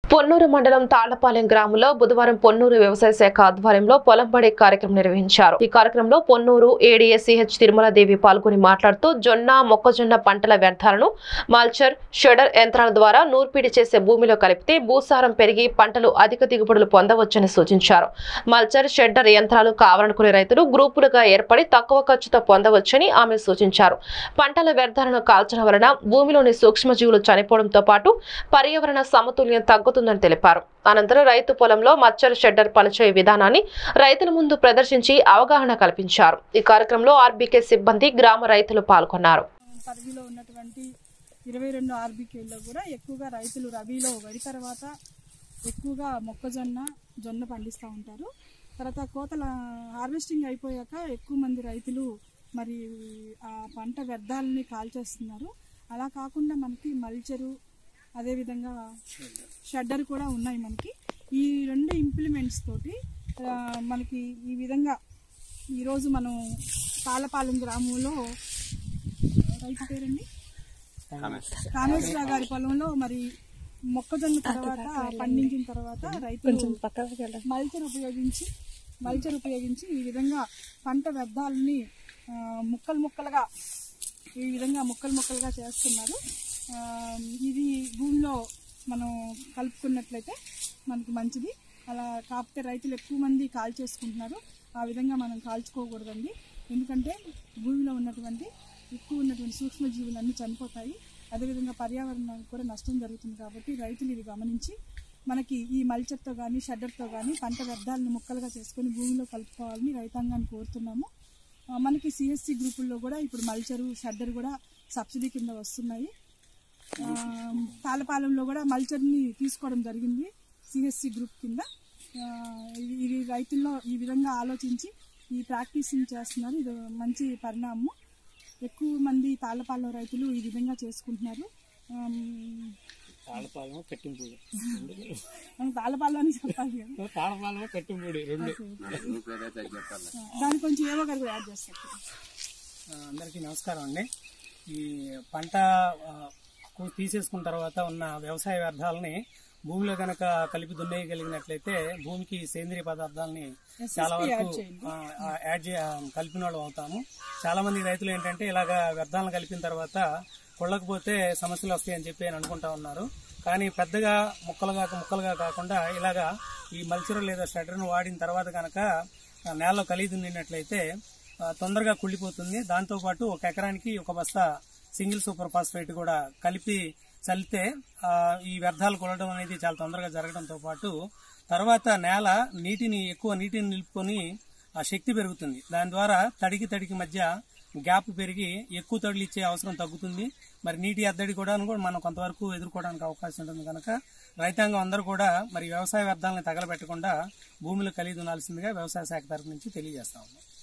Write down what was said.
పొన్నూరు మండలం తాళ్లపాలెం గ్రామంలో బుధవారం పొన్నూరు వ్యవసాయ శాఖ ఆధ్వర్యంలో పొలం బడి కార్యక్రమం నిర్వహించారు ఈ కార్యక్రమంలో పొన్నూరు ఏడీఎస్సీహెచ్ తిరుమలదేవి పాల్గొని మాట్లాడుతూ జొన్న మొక్కజొన్న పంటల వ్యర్థాలను మాల్చర్ షెడర్ యంత్రాల ద్వారా నూర్పిడి చేసే భూమిలో కలిపితే భూసారం పెరిగి పంటలు అధిక దిగుబడులు పొందవచ్చని సూచించారు మల్చర్ షెడ్డర్ యంత్రాలు కావాలనుకునే రైతులు గ్రూపులుగా ఏర్పడి తక్కువ ఖర్చుతో పొందవచ్చని ఆమె సూచించారు పంటల వ్యర్థాలను కాల్చడం వలన భూమిలోని సూక్ష్మజీవులు చనిపోవడంతో పాటు పర్యావరణ సమతుల్యం తగ్గుతుందని తెలిపారు అనంతరం రైతు పొలంలో మచ్చర్ షెడ్డర్ పనిచేయ విధానాన్ని రైతుల ముందు ప్రదర్శించి అవగాహన కల్పించారు ఈ కార్యక్రమంలో ఆర్బీకే సిబ్బంది గ్రామ రైతులు పాల్గొన్నారు పరిధిలో ఉన్నటువంటి ఇరవై రెండు ఆర్బీకేల్లో కూడా ఎక్కువగా రైతులు రబీలో వరి తర్వాత ఎక్కువగా మొక్కజొన్న జొన్న పండిస్తూ ఉంటారు తర్వాత కోతల హార్వెస్టింగ్ అయిపోయాక ఎక్కువ మంది రైతులు మరి ఆ పంట వ్యర్థాలని కాల్చేస్తున్నారు అలా కాకుండా మనకి మల్చరు అదేవిధంగా షడ్డర్ కూడా ఉన్నాయి మనకి ఈ రెండు ఇంప్లిమెంట్స్ తోటి ఆ, మనకి ఈ విధంగా ఈరోజు మనం తాళపాలెం గ్రామంలో రైతు పేరండి కామేశ్వర గారి పొలంలో మరి మొక్కజొన్న తర్వాత పండించిన తర్వాత రైతులు మల్చర్ ఉపయోగించి మల్చర్ ఉపయోగించి ఈ విధంగా పంట వ్యర్థాలని ఆ, ముక్కలు ముక్కలుగా ఈ విధంగా ముక్కలు ముక్కలుగా చేస్తున్నారు ఆ, ఇది భూమిలో మనం కలుపుకున్నట్లయితే మనకి మంచిది అలా కాకపోతే రైతులు ఎక్కువ మంది కాల్ చేసుకుంటున్నారు ఆ విధంగా మనం కాల్చుకోకూడదండి ఎందుకంటే భూమిలో ఉన్నటువంటి ఎక్కువ ఉన్నటువంటి సూక్ష్మజీవులు అన్నీ చనిపోతాయి అదేవిధంగా పర్యావరణానికి కూడా నష్టం జరుగుతుంది కాబట్టి రైతులు ఇది గమనించి మనకి ఈ మల్చర్తో కానీ షడ్డర్తో కానీ పంట వ్యర్థాలను ముక్కలుగా చేసుకొని భూమిలో కలుపుకోవాలని రైతాంగాన్ని కోరుతున్నాము ఆ, మనకి సిఎస్సి గ్రూపుల్లో కూడా ఇప్పుడు మల్చరు షడ్డర్ కూడా సబ్సిడీ కింద వస్తున్నాయి ఆ, తాళపాలెంలో కూడా మల్చర్ని తీసుకోవడం జరిగింది సిఎస్సి గ్రూప్ కింద ఆ, ఇది ఇది రైతుల్లో ఈ విధంగా ఆలోచించి ఈ ప్రాక్టీసింగ్ చేస్తున్నారు ఇది మంచి పరిణామం ఎక్కువ మంది తాళ్ళపాలెం రైతులు ఈ విధంగా చేసుకుంటున్నారు ఆమ్, తాళపాలెం కట్టింపూడి మనం తాళ్ళపాలెం అని చెప్పాలి కదా తాళపాలెం కట్టింపూడి రెండు ఆ, దానికి కొంచెం ఏవో ఒకటి కూడా యాడ్ చేస్తారు ఆ, అందరికీ నమస్కారం అండి ఈ పంట ఆ, కూ- తీసేసుకున్న తర్వాత ఉన్న వ్యవసాయ వ్యర్థాలని భూమిలో కనుక కలిపి దున్నేయగలిగినట్లయితే భూమికి సేంద్రియ పదార్థాలని చాలా వరకు ఆ, ఆ, యాడ్ చే ఆ, కలిపిన వాళ్ళు అవుతాము చాలా మంది రైతులు ఏంటంటే ఇలాగా వ్యర్థాలను కలిపిన తర్వాత కొళ్ళకపోతే సమస్యలు వస్తాయని చెప్పి అని అనుకుంటా ఉన్నారు కానీ పెద్దగా ముక్కలుగా ముక్కలుగా కాకుండా ఇలాగా ఈ మల్చర్ లేదా స్ట్రెడర్ను వాడిన తర్వాత కనుక ఆ, నేలలో కలిగి దున్నినట్లయితే ఆ, తొందరగా కుళ్ళిపోతుంది దాంతోపాటు ఒక ఎకరానికి ఒక బస్తా సింగిల్ సూపర్ ఫాస్ఫేట్ కూడా కలిపి చల్లితే ఆ, ఈ వ్యర్థాలు కొలడం అనేది చాలా తొందరగా జరగడంతో పాటు తర్వాత నేల నీటిని ఎక్కువ నీటిని నిలుపుకొని ఆ శక్తి పెరుగుతుంది దాని ద్వారా తడికి తడికి మధ్య గ్యాప్ పెరిగి ఎక్కువ తడులు ఇచ్చే అవసరం తగ్గుతుంది మరి నీటి ఎద్దడి కూడా కూడా మనం కొంతవరకు ఎదుర్కోవడానికి అవకాశం ఉంటుంది కనుక రైతాంగం అందరూ కూడా మరి వ్యవసాయ వ్యర్థాలను తగలబెట్టకుండా భూమిలో కలిగి ఉండాల్సిందిగా వ్యవసాయ శాఖ తరపు నుంచి తెలియజేస్తా ఉన్నాం